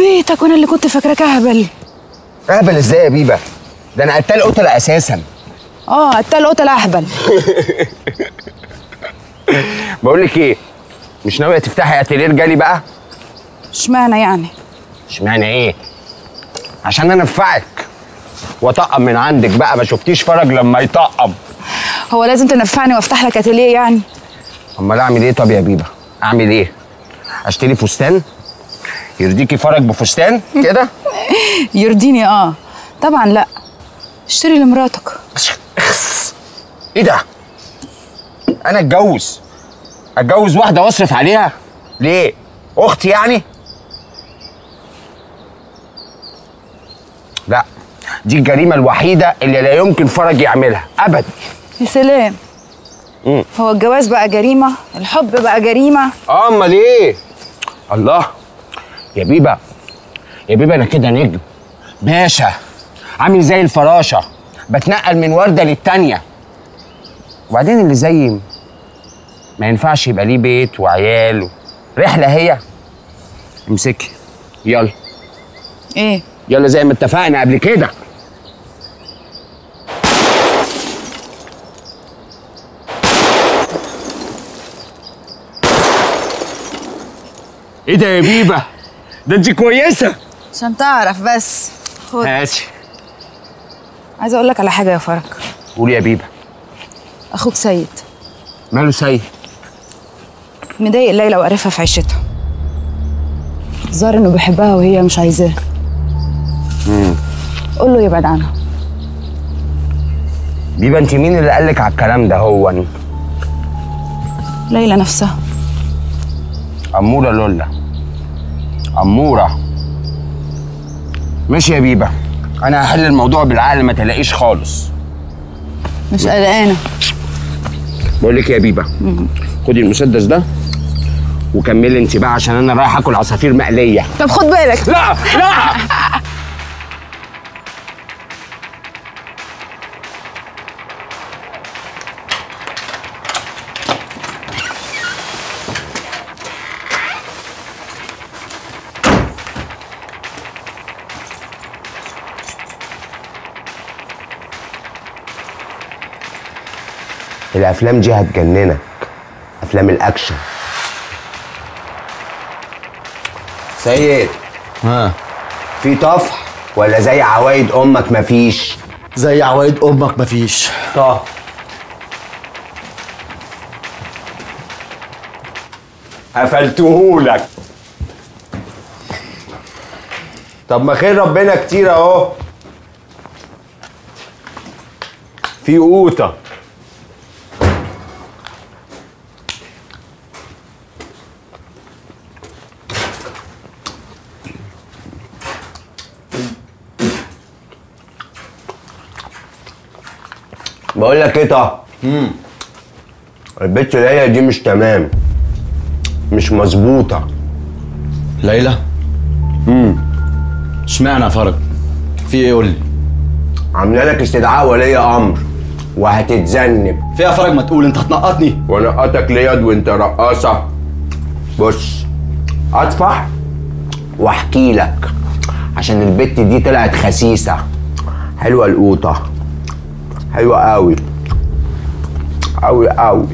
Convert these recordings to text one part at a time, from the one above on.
بيتك وانا اللي كنت فاكراك اهبل اهبل ازاي يا بيبه ده انا قتال قتله اساسا اه قتال قتل اهبل بقول لك ايه مش ناويه تفتحي اتيليه رجالي بقى اشمعنى يعني اشمعنى ايه عشان انا انفعك واطقم من عندك بقى ما شفتيش فرج لما يطقم هو لازم تنفعني وافتح لك اتيليه يعني امال اعمل ايه طب يا بيبه اعمل ايه اشتري فستان يرضيكي فرج بفستان كده يرضيني اه طبعا لا اشتري لمراتك اخس ايه ده انا اتجوز اتجوز واحده واصرف عليها ليه اختي يعني لا دي الجريمه الوحيده اللي لا يمكن فرج يعملها ابدا يا سلام مم. هو الجواز بقى جريمه الحب بقى جريمه اه امال ايه الله يا بيبه يا بيبه انا كده نجم باشا عامل زي الفراشه بتنقل من ورده للتانيه وبعدين اللي زي ما ينفعش يبقى ليه بيت وعيال رحله هي امسكي يلا ايه يلا زي ما اتفقنا قبل كده ايه ده يا بيبه ده انت كويسه عشان تعرف بس خد ماشي عايزه اقول لك على حاجه يا فرج قولي يا بيبه اخوك سيد ماله سيد مضايق ليلى وقرفها في عيشتها ظاهر انه بيحبها وهي مش عايزاه قول له يبعد عنها بيبه انت مين اللي قالك على الكلام ده هو ليلى نفسها أمورة لولا أمورة ماشي يا بيبة أنا هحل الموضوع بالعقل ما تلاقيش خالص مش قلقانه بقول لك يا بيبة خدي المسدس ده وكملي انت بقى عشان انا رايح اكل عصافير مقليه طب خد بالك لا لا الافلام دي هتجننك افلام الاكشن سيد ها في طفح ولا زي عوايد امك مفيش زي عوايد امك مفيش طه قفلتهولك طب ما خير ربنا كتير اهو في قوطه بقول لك ايه طه البت ليلى دي مش تمام مش مظبوطه ليلى امم اشمعنى يا فرج في ايه قول لي عامله لك استدعاء ولي امر وهتتذنب فيها فرج ما تقول انت هتنقطني ونقطك ليد وانت رقاصه بص اطفح واحكي لك عشان البت دي طلعت خسيسه حلوه القوطه حلوه قوي قوي قوي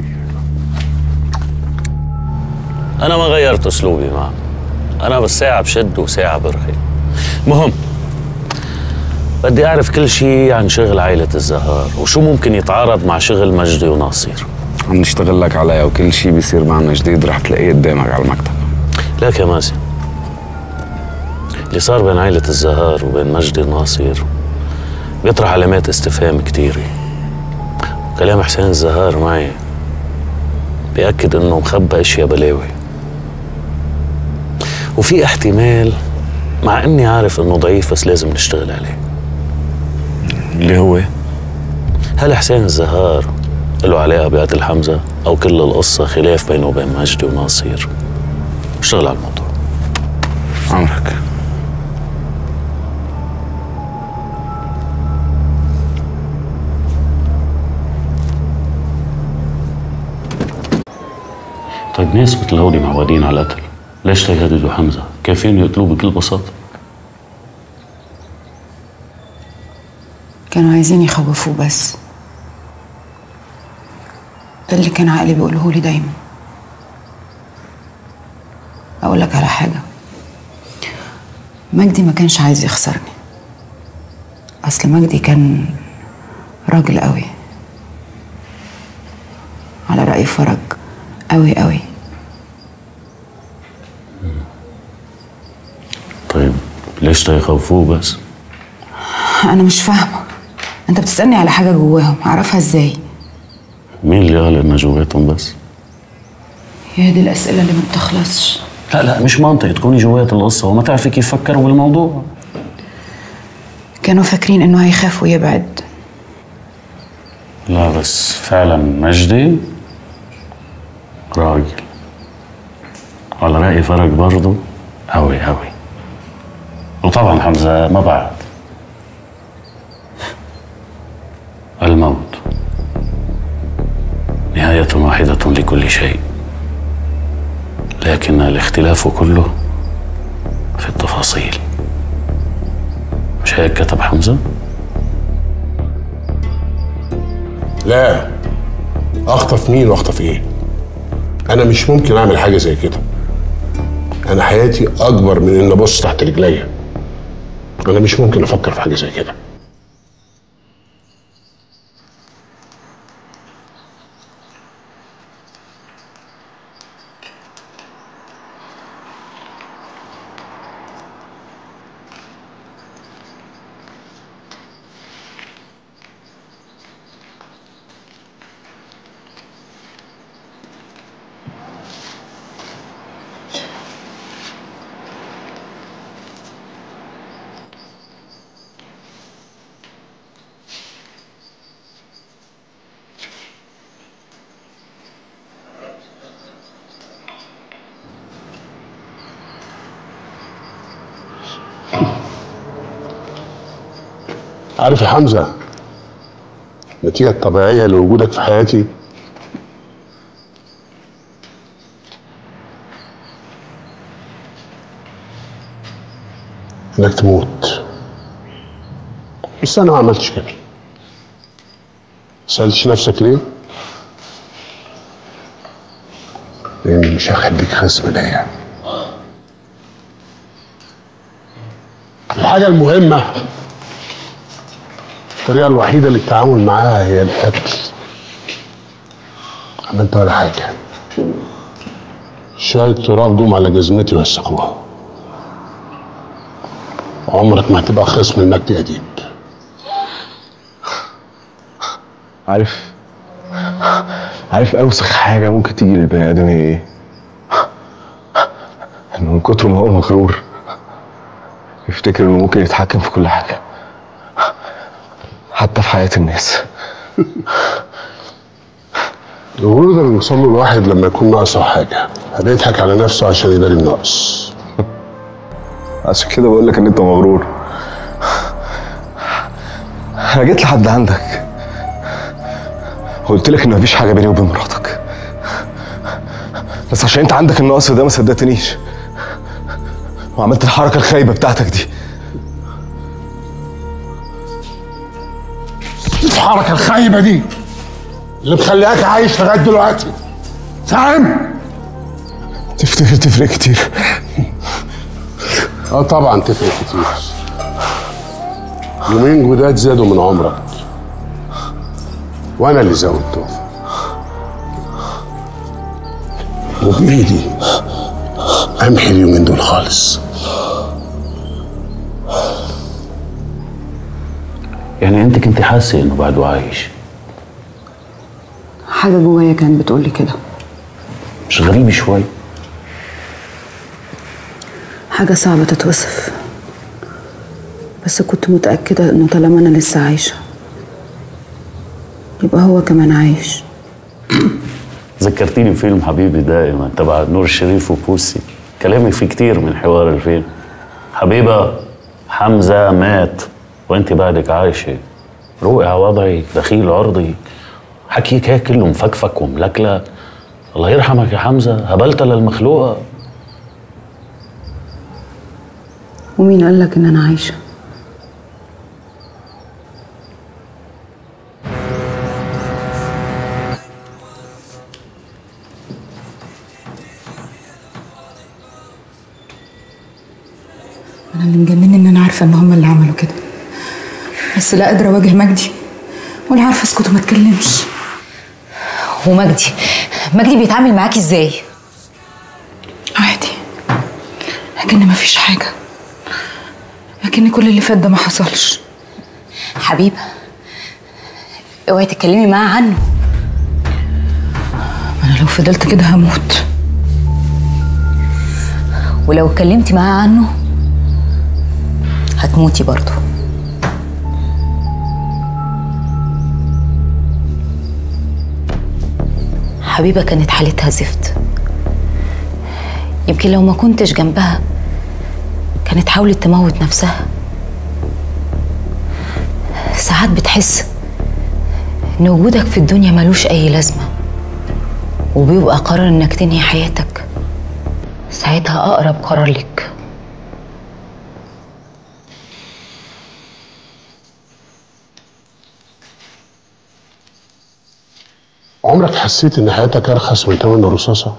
انا ما غيرت اسلوبي معه انا بالساعه بشد وساعه برخي مهم بدي اعرف كل شيء عن شغل عائله الزهار وشو ممكن يتعارض مع شغل مجدي وناصير عم نشتغل لك عليها وكل شيء بيصير معنا جديد رح تلاقيه قدامك على المكتب لك يا مازن اللي صار بين عائلة الزهار وبين مجدي وناصير بيطرح علامات استفهام كتيرة كلام حسين الزهار معي بيأكد انه مخبى اشياء بلاوي وفي احتمال مع اني عارف انه ضعيف بس لازم نشتغل عليه اللي هو هل حسين الزهار له علاقة بقتل حمزة أو كل القصة خلاف بينه وبين مجدي وناصير اشتغل على الموضوع عمرك طيب ناس مثل هودي معودين على القتل ليش تيهددوا حمزة؟ كيفين يقتلوه بكل بساطة؟ كانوا عايزين يخوفوه بس ده اللي كان عقلي بيقوله لي دايما اقول لك على حاجه مجدي ما كانش عايز يخسرني اصل مجدي كان راجل قوي على رأي فرج قوي قوي طيب ليش تخوفوه بس انا مش فاهمه انت بتسالني على حاجه جواهم اعرفها ازاي مين اللي قال انها جواتهم بس هي دي الاسئله اللي ما بتخلصش لا لا مش منطقي تكوني جوات القصة وما تعرفي كيف فكروا بالموضوع كانوا فاكرين انه هيخاف ويبعد لا بس فعلا مجدي راجل على رأي فرج برضه أوي أوي وطبعا حمزة ما بعد الموت نهاية واحدة لكل شيء لكن الاختلاف كله في التفاصيل مش هيك كتب حمزة؟ لا اخطف مين واخطف ايه انا مش ممكن اعمل حاجه زي كده انا حياتي اكبر من ان ابص تحت رجليا انا مش ممكن افكر في حاجه زي كده عارف يا حمزه النتيجه الطبيعيه لوجودك في حياتي انك تموت بس انا ما عملتش كده سألتش نفسك ليه؟ لاني مش هخليك خصم ليا الحاجة المهمة الطريقة الوحيدة للتعامل معاها هي القتل عملت ولا حاجة شوية تراب جم على جزمتي وسخوها عمرك ما هتبقى خصم لمجدي أديب عارف عارف اوسخ حاجه ممكن تيجي للبني ادم هي ايه انه من كتر ما هو مغرور يفتكر انه ممكن يتحكم في كل حاجه حتى في حياه الناس الغرور ده بيوصل له الواحد لما يكون ناقصه حاجة بيضحك على نفسه عشان يداري النقص عشان كده بقول لك ان انت مغرور انا جيت لحد عندك وقلت لك ان مفيش حاجه بيني وبين مراتك بس عشان انت عندك النقص ده ما صدقتنيش وعملت الحركه الخايبه بتاعتك دي الحركة الخايبة دي اللي مخلياك عايش لغاية دلوقتي فاهم؟ تفتكر تفرق كتير اه طبعا تفرق كتير يومين جداد زادوا من عمرك وانا اللي زودتهم وبايدي امحي اليومين دول خالص يعني انت كنت حاسه انه بعده عايش حاجه جوايا كانت بتقولي كده مش غريب شوي حاجه صعبه تتوصف بس كنت متاكده انه طالما انا لسه عايشه يبقى هو كمان عايش ذكرتيني بفيلم حبيبي دائما تبع نور الشريف وبوسي كلامي فيه كتير من حوار الفيلم حبيبة حمزة مات وانت بعدك عايشة روقي على وضعك دخيل عرضي حكيك هيك كله مفكفك وملكلك الله يرحمك يا حمزة هبلت للمخلوقة ومين قال لك ان انا عايشه اللي مجنني ان انا عارفه ان هم اللي عملوا كده بس لا قادره اواجه مجدي ولا عارفه اسكت وما اتكلمش ومجدي مجدي بيتعامل معاكي ازاي عادي لكن مفيش حاجه لكن كل اللي فات ده ما حصلش حبيبه اوعي تتكلمي معاه عنه انا لو فضلت كده هموت ولو اتكلمتي معاه عنه هتموتي برضه حبيبة كانت حالتها زفت يمكن لو ما كنتش جنبها كانت حاولت تموت نفسها ساعات بتحس ان وجودك في الدنيا ملوش اي لازمة وبيبقى قرار انك تنهي حياتك ساعتها اقرب قرار لك عمرك حسيت ان حياتك ارخص من تمن الرصاصه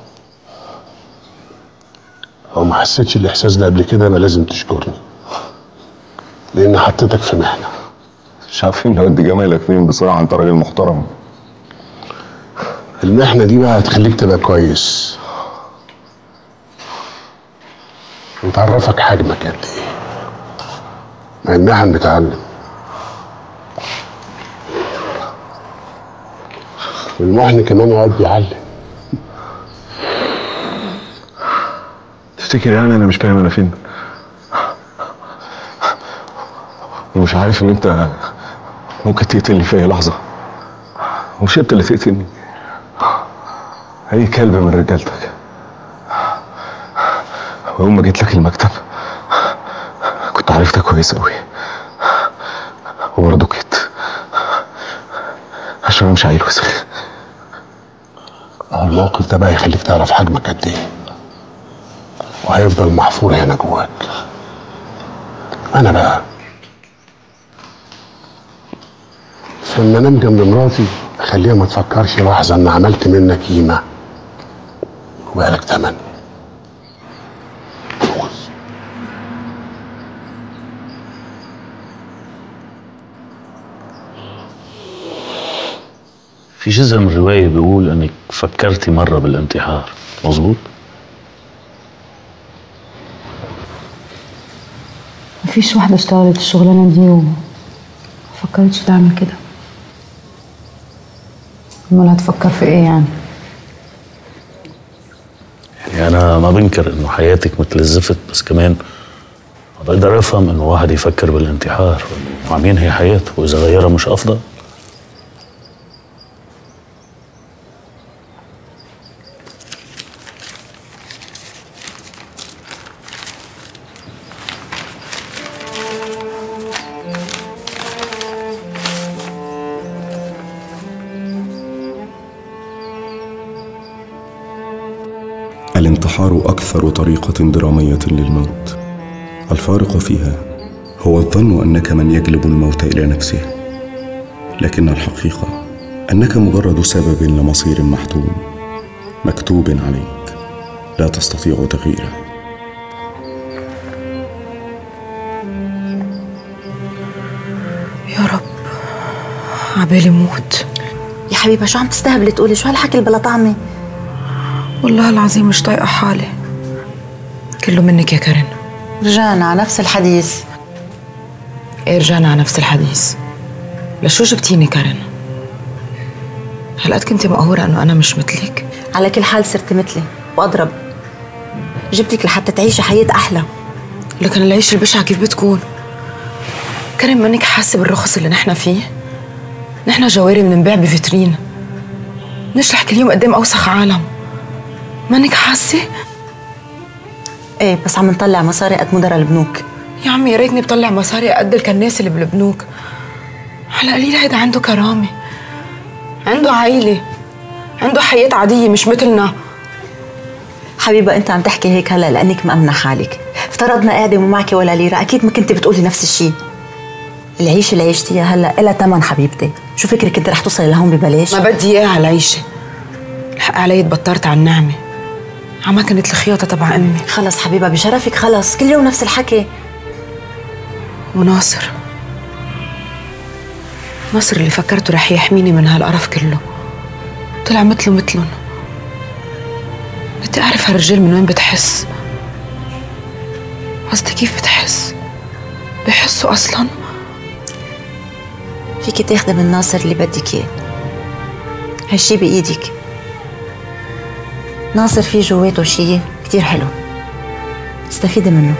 لو ما حسيتش الاحساس ده قبل كده يبقى لازم تشكرني لان حطيتك في محنه مش عارفين نودي جمالك فين بصراحه انت راجل محترم المحنه دي بقى هتخليك تبقى كويس وتعرفك حجمك قد ايه مع المحن بتعلم والمحن كمان يقعد بيعلم تفتكر يعني انا مش فاهم انا فين ومش عارف ان انت ممكن تقتلني في اي لحظه ومش انت اللي تقتلني اي كلب من رجالتك ويوم ما جيت لك المكتب كنت عرفتك كويس قوي وبرضه كنت عشان انا مش عيل وسخ أهو الموقف ده بقى يخليك تعرف حجمك قد ايه وهيفضل محفور هنا جواك انا بقى لما انام جنب مراتي اخليها ما تفكرش لحظه ان عملت منك قيمه وبقالك تمن في جزء من الرواية بيقول انك فكرتي مرة بالانتحار مظبوط؟ مفيش واحده اشتغلت الشغلانه دي وما فكرتش تعمل كده امال هتفكر في ايه يعني يعني انا ما بنكر انه حياتك متلزفت بس كمان بقدر افهم انه واحد يفكر بالانتحار وعم ينهي حياته واذا غيرها مش افضل الانتحار أكثر طريقة درامية للموت الفارق فيها هو الظن أنك من يجلب الموت إلى نفسه لكن الحقيقة أنك مجرد سبب لمصير محتوم مكتوب عليك لا تستطيع تغييره يا رب عبالي موت يا حبيبه شو عم تستهبلي تقولي شو هالحكي اللي بلا طعمه والله العظيم مش طايقه حالي كله منك يا كارين رجعنا على نفس الحديث ايه رجعنا على نفس الحديث لشو جبتيني كارين هلقد كنتي مقهورة انه انا مش مثلك على كل حال صرت مثلي واضرب جبتك لحتى تعيشي حياه احلى لكن العيش البشعة كيف بتكون كريم منك حاسة بالرخص اللي نحن فيه نحن جواري بننباع بفيترين نشلح كل يوم قدام اوسخ عالم منك حاسة ايه بس عم نطلع مصاري قد مدراء البنوك يا عمي يا ريتني بطلع مصاري قد الكناس اللي بالبنوك على قليل هيدا عنده كرامة عنده عيلة عنده حياة عادية مش مثلنا حبيبه انت عم تحكي هيك هلا لانك مأمنة حالك افترضنا قاعده وما معك ولا ليره اكيد ما كنت بتقولي نفس الشيء العيشه اللي عيشتيها هلا إلها ثمن حبيبتي شو فكرك كنت رح توصلي لهون ببلاش ما بدي اياها على العيشة الحق علي تبطرت على النعمة عما كانت الخياطة تبع امي خلص حبيبه بشرفك خلص كل يوم نفس الحكي وناصر ناصر اللي فكرته رح يحميني من هالقرف كله طلع مثله مثلن بدي أعرف هالرجال من وين بتحس قصدي كيف بتحس بحسوا أصلاً فيكي تاخدي من ناصر اللي بدك اياه هالشي بايدك ناصر فيه جواته شي كتير حلو تستفيدي منه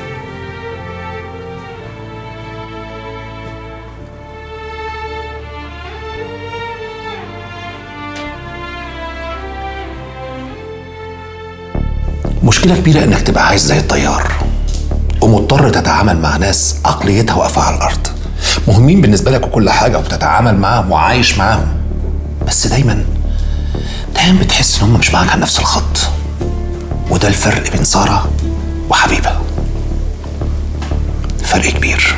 مشكلة كبيرة إنك تبقى عايش زي الطيار ومضطر تتعامل مع ناس عقليتها واقفة على الأرض مهمين بالنسبة لك وكل حاجة وبتتعامل معاهم وعايش معاهم بس دايما دايما بتحس إن هم مش معاك على نفس الخط وده الفرق بين سارة وحبيبة فرق كبير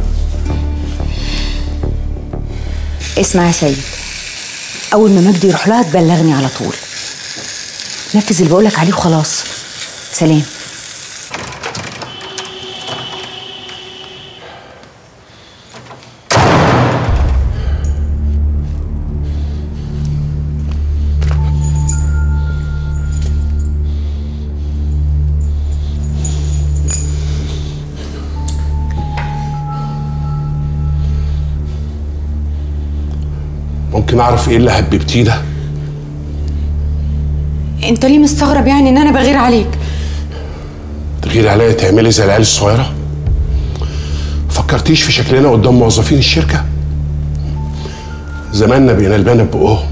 اسمع يا سيد اول ما مجدي يروح لها تبلغني على طول نفذ اللي بقولك عليه وخلاص سلام ممكن اعرف ايه اللي هببتيه ده انت ليه مستغرب يعني ان انا بغير عليك تغيري عليا تعملي زي العيال الصغيره فكرتيش في شكلنا قدام موظفين الشركه زماننا بقينا البنا بقهم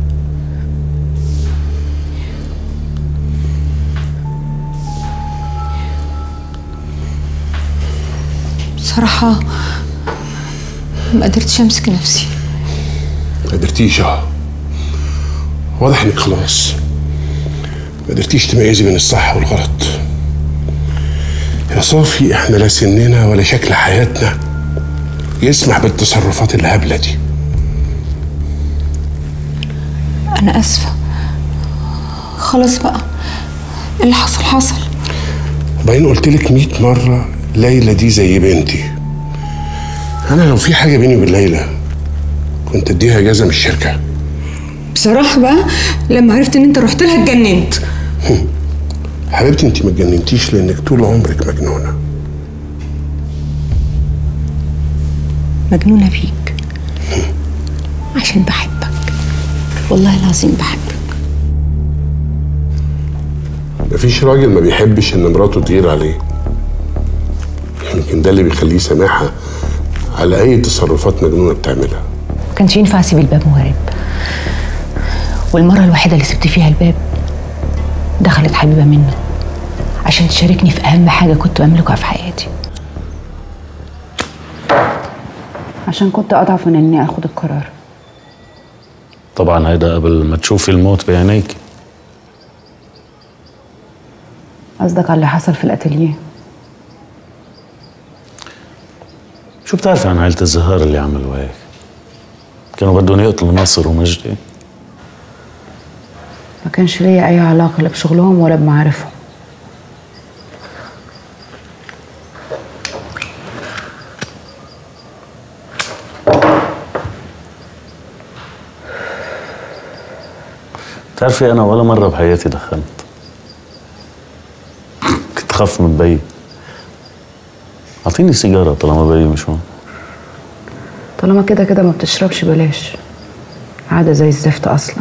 بصراحة ما قدرتش امسك نفسي ما قدرتيش اه واضح انك خلاص ما قدرتيش تميزي بين الصح والغلط يا صافي احنا لا سننا ولا شكل حياتنا يسمح بالتصرفات الهبله دي انا اسفة خلاص بقى اللي حصل حصل وبعدين قلت لك 100 مره ليلى دي زي بنتي انا لو في حاجه بيني وبين ليلى كنت اديها اجازه من الشركه بصراحة بقى لما عرفت ان انت رحت لها اتجننت حبيبتي انت ما اتجننتيش لانك طول عمرك مجنونه مجنونة بيك عشان بحبك والله العظيم بحبك مفيش راجل ما بيحبش ان مراته تغير عليه يمكن ده اللي بيخليه سامحها على اي تصرفات مجنونه بتعملها ما كانش ينفع اسيب الباب وهرب والمرة الوحيدة اللي سبت فيها الباب دخلت حبيبة منه عشان تشاركني في أهم حاجة كنت بملكها في حياتي عشان كنت أضعف من إني آخد القرار طبعا هيدا قبل ما تشوفي الموت بعينيك قصدك على اللي حصل في الأتelier شو بتعرفي عن عائلة الزهار اللي عملوا هيك؟ كانوا بدهم يقتلوا ناصر ومجدي ما كانش ليا أي علاقة لا بشغلهم ولا بمعارفهم بتعرفي أنا ولا مرة بحياتي دخنت كنت خاف من بي أعطيني سيجارة طالما بي مش هون طالما كده كده ما بتشربش بلاش عادة زي الزفت أصلا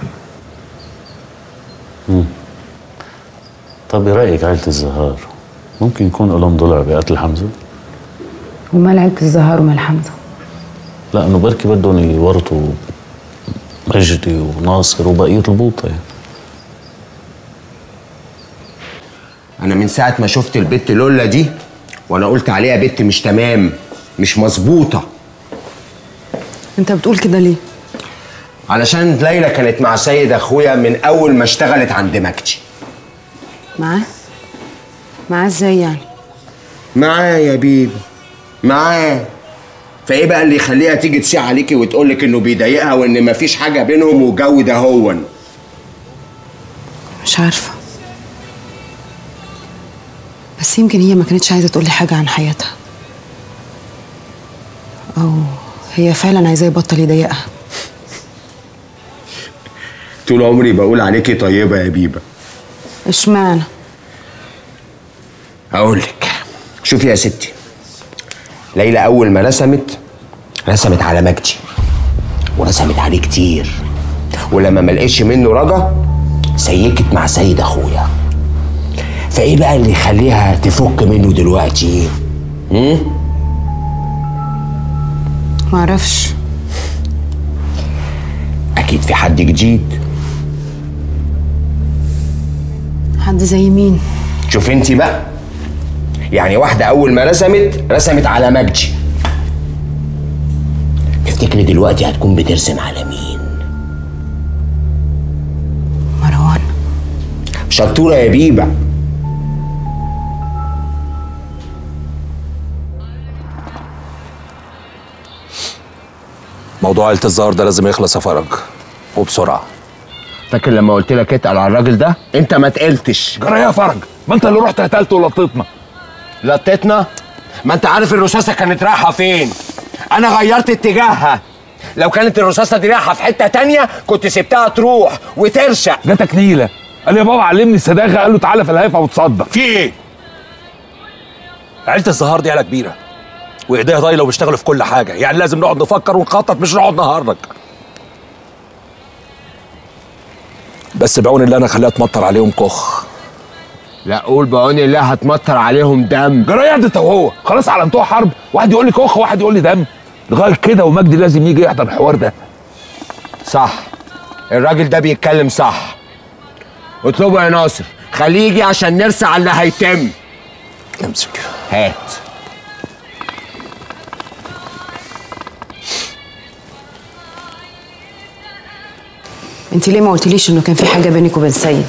مم. طب ايه رايك عائله الزهار ممكن يكون لهم ضلع بقتل حمزه ومال عيلة الزهار ومال حمزة لا انه بركي بدهم يورطوا مجدي وناصر وبقيه البوطه يعني انا من ساعه ما شفت البت لولا دي وانا قلت عليها بت مش تمام مش مظبوطه انت بتقول كده ليه علشان ليلى كانت مع سيد اخويا من اول ما اشتغلت عند مجدي معاه معاه ازاي يعني معاه يا بيبي معاه فايه بقى اللي يخليها تيجي تسيع عليكي وتقولك انه بيضايقها وان مفيش حاجه بينهم والجو ده هون مش عارفة بس يمكن هي ما كانتش عايزة تقولي حاجة عن حياتها أو هي فعلا عايزاه يبطل يضايقها طول عمري بقول عليكي طيبه يا بيبه اشمعنى هقول لك شوفي يا ستي ليلى اول ما رسمت رسمت على مجدي ورسمت عليه كتير ولما ما لقيتش منه رجا سيكت مع سيد اخويا فايه بقى اللي يخليها تفك منه دلوقتي امم معرفش اكيد في حد جديد حد زي مين شوف انت بقى يعني واحدة أول ما رسمت رسمت على مجدي تفتكري دلوقتي هتكون بترسم على مين؟ مروان شطورة يا بيبة موضوع عيلة الزهر ده لازم يخلص يا فرج وبسرعة فاكر لما قلت لك اتقل على الراجل ده؟ أنت ما تقلتش جرى يا فرج ما انت اللي رحت قتلته ولطيتنا لطيتنا؟ ما أنت عارف الرصاصة كانت رايحة فين؟ أنا غيرت اتجاهها لو كانت الرصاصة دي رايحة في حتة تانية كنت سبتها تروح وترشق جاتك نيله قال لي يا بابا علمني الصداقه قال له تعالى في الهيفا وتصدق في ايه؟ عيلة الزهار دي عيلة كبيرة وايديها ضايلة وبيشتغلوا في كل حاجة يعني لازم نقعد نفكر ونخطط مش نقعد نهرج بس بعون الله انا خليها تمطر عليهم كخ لا قول بعون الله هتمطر عليهم دم جرى يا انت وهو خلاص علمتوها حرب واحد يقول لي كوخ وواحد يقول لي دم لغايه كده ومجدي لازم يجي يحضر الحوار ده صح الراجل ده بيتكلم صح اطلبه يا ناصر خليه يجي عشان نرسى على اللي هيتم امسك هات انت ليه ما قلتليش انه كان في حاجه بينك وبين سيد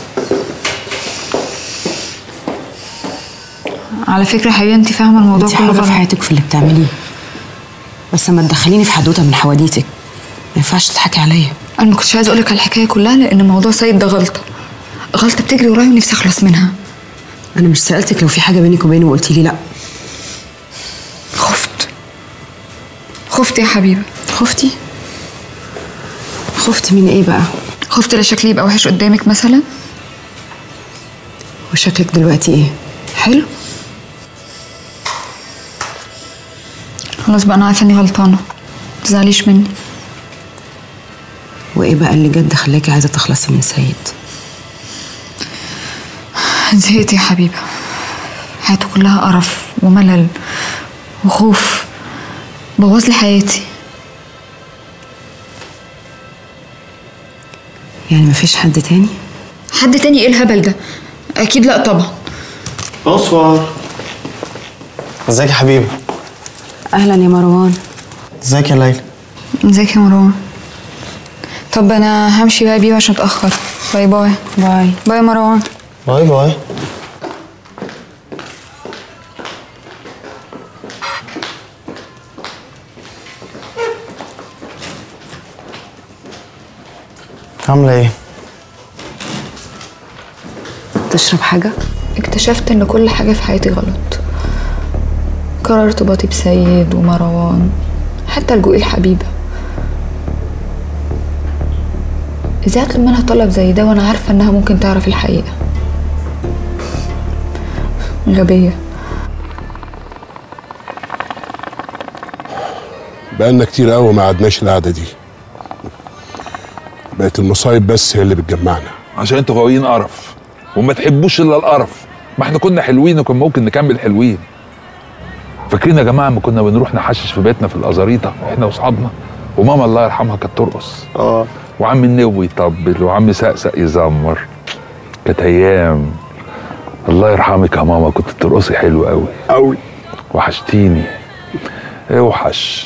على فكرة يا حبيبي انت فاهمة الموضوع انت كله حاجه غلط في حياتك في اللي بتعمليه بس ما تدخليني في حدوته من حواديتك ما ينفعش تضحكي عليا انا ما كنتش عايزة اقولك على الحكاية كلها لان موضوع سيد ده غلطة غلطة بتجري ورايا ونفسي اخلص منها انا مش سالتك لو في حاجه بينك وبينه وقلتي لي لا خفت خفت يا حبيبة خفتي خفتي من ايه بقى خفت لا شكلي يبقى وحش قدامك مثلا وشكلك دلوقتي ايه حلو خلاص بقى انا عارفة اني غلطانة متزعليش مني وايه بقى اللي جد خلاكي عايزه تخلصي من سيد زهقت يا حبيبة حياته كلها قرف وملل وخوف بوظ لي حياتي يعني مفيش حد تاني حد تاني ايه الهبل ده اكيد لا طبعا بونسوار ازيك يا حبيبي اهلا يا مروان ازيك يا ليلى ازيك يا مروان طب انا همشي بقى بيه عشان اتاخر باي باي باي باي يا مروان باي باي عاملة ايه؟ تشرب حاجه اكتشفت ان كل حاجة في حياتي غلط قرار ارتباطي بسيد ومروان حتى لجوء الحبيبة ازاي اطلب منها طلب زي ده وانا عارفة انها ممكن تعرف الحقيقة غبية بقالنا كتير قوي ما قعدناش القعده دي بقت المصايب بس هي اللي بتجمعنا عشان انتوا غاويين قرف وما تحبوش الا القرف ما احنا كنا حلوين وكان ممكن نكمل حلوين فاكرين يا جماعه ما كنا بنروح نحشش في بيتنا في الازاريطه احنا واصحابنا وماما الله يرحمها كانت ترقص اه وعم النوبي يطبل وعم سقسق يزمر كانت ايام الله يرحمك يا ماما كنت بترقصي حلو قوي قوي وحشتيني اوحش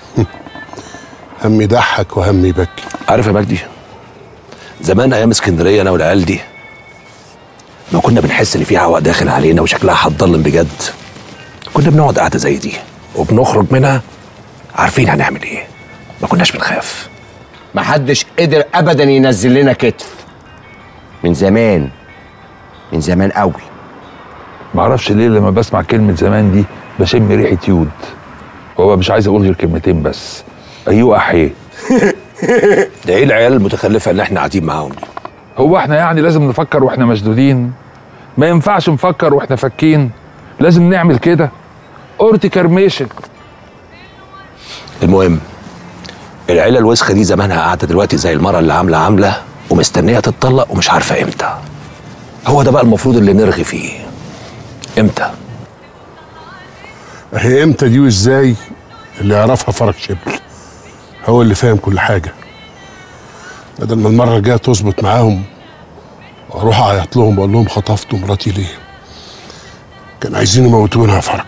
هم يضحك وهم يبكي عارف يا مجدي زمان ايام اسكندريه انا والعيال دي ما كنا بنحس ان في هوا داخل علينا وشكلها هتضلم بجد كنا بنقعد قعده زي دي وبنخرج منها عارفين هنعمل ايه ما كناش بنخاف محدش قدر ابدا ينزل لنا كتف من زمان من زمان قوي معرفش ليه لما بسمع كلمه زمان دي بشم ريحه يود هو مش عايز اقول غير كلمتين بس ايوه احيه ده ايه العيال المتخلفه اللي احنا قاعدين معاهم دي هو احنا يعني لازم نفكر واحنا مشدودين ما ينفعش نفكر واحنا فاكين لازم نعمل كده اورتي كرميشن المهم العيله الوسخه دي زمانها قاعده دلوقتي زي المره اللي عامله عامله ومستنيه تتطلق ومش عارفه امتى هو ده بقى المفروض اللي نرغي فيه امتى هي امتى دي وازاي اللي يعرفها فرج شبل هو اللي فاهم كل حاجه بدل ما المره الجايه تظبط معاهم واروح اعيط لهم واقول لهم خطفتوا مراتي ليه كان عايزين يموتونا يا فرج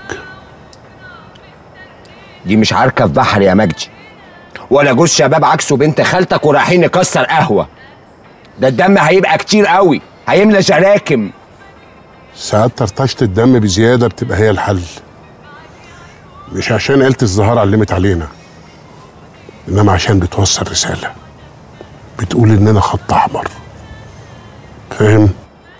دي مش عركة في بحر يا مجدي ولا جوز شباب عكسه بنت خالتك ورايحين نكسر قهوة ده الدم هيبقى كتير قوي هيملى جراكم ساعات طرطشة الدم بزيادة بتبقى هي الحل مش عشان عيلة الزهار علمت علينا إنما عشان بتوصل رسالة بتقول إننا خط أحمر فاهم؟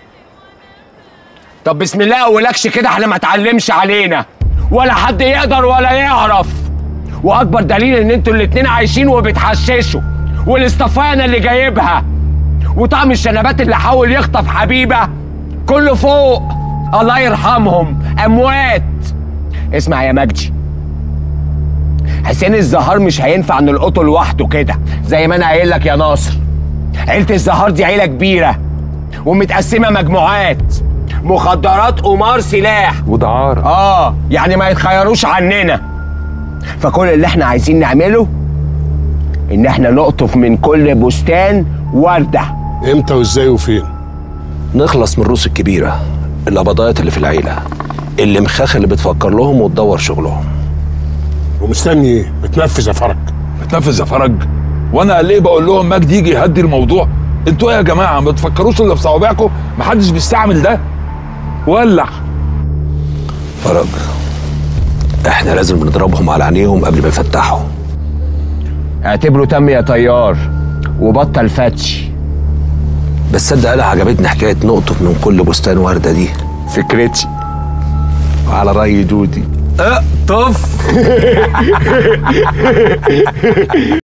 طب بسم الله اقولكش كده احنا ما تعلمش علينا ولا حد يقدر ولا يعرف واكبر دليل ان انتوا الاتنين عايشين وبتحششوا والاستفانه اللي جايبها وطعم الشنبات اللي حاول يخطف حبيبه كله فوق الله يرحمهم اموات اسمع يا مجدي حسين الزهار مش هينفع نلقطه لوحده كده زي ما انا قايل لك يا ناصر عيله الزهار دي عيله كبيره ومتقسمه مجموعات مخدرات قمار سلاح ودعارة اه يعني ما يتخيروش عننا فكل اللي احنا عايزين نعمله ان احنا نقطف من كل بستان ورده امتى وازاي وفين نخلص من الروس الكبيره القبضايات اللي في العيله اللي مخاخ اللي بتفكر لهم وتدور شغلهم ومستني ايه؟ بتنفذ يا فرج بتنفذ يا فرج وانا ليه بقول لهم مجدي يجي يهدي الموضوع انتوا ايه يا جماعه ما تفكروش الا في صوابعكم محدش بيستعمل ده ولع فرج احنا لازم نضربهم على عينيهم قبل ما يفتحوا اعتبره تم يا طيار وبطل فتش بس صدق انا عجبتني حكايه نقطف من كل بستان ورده دي فكرتي وعلى راي دودي اقطف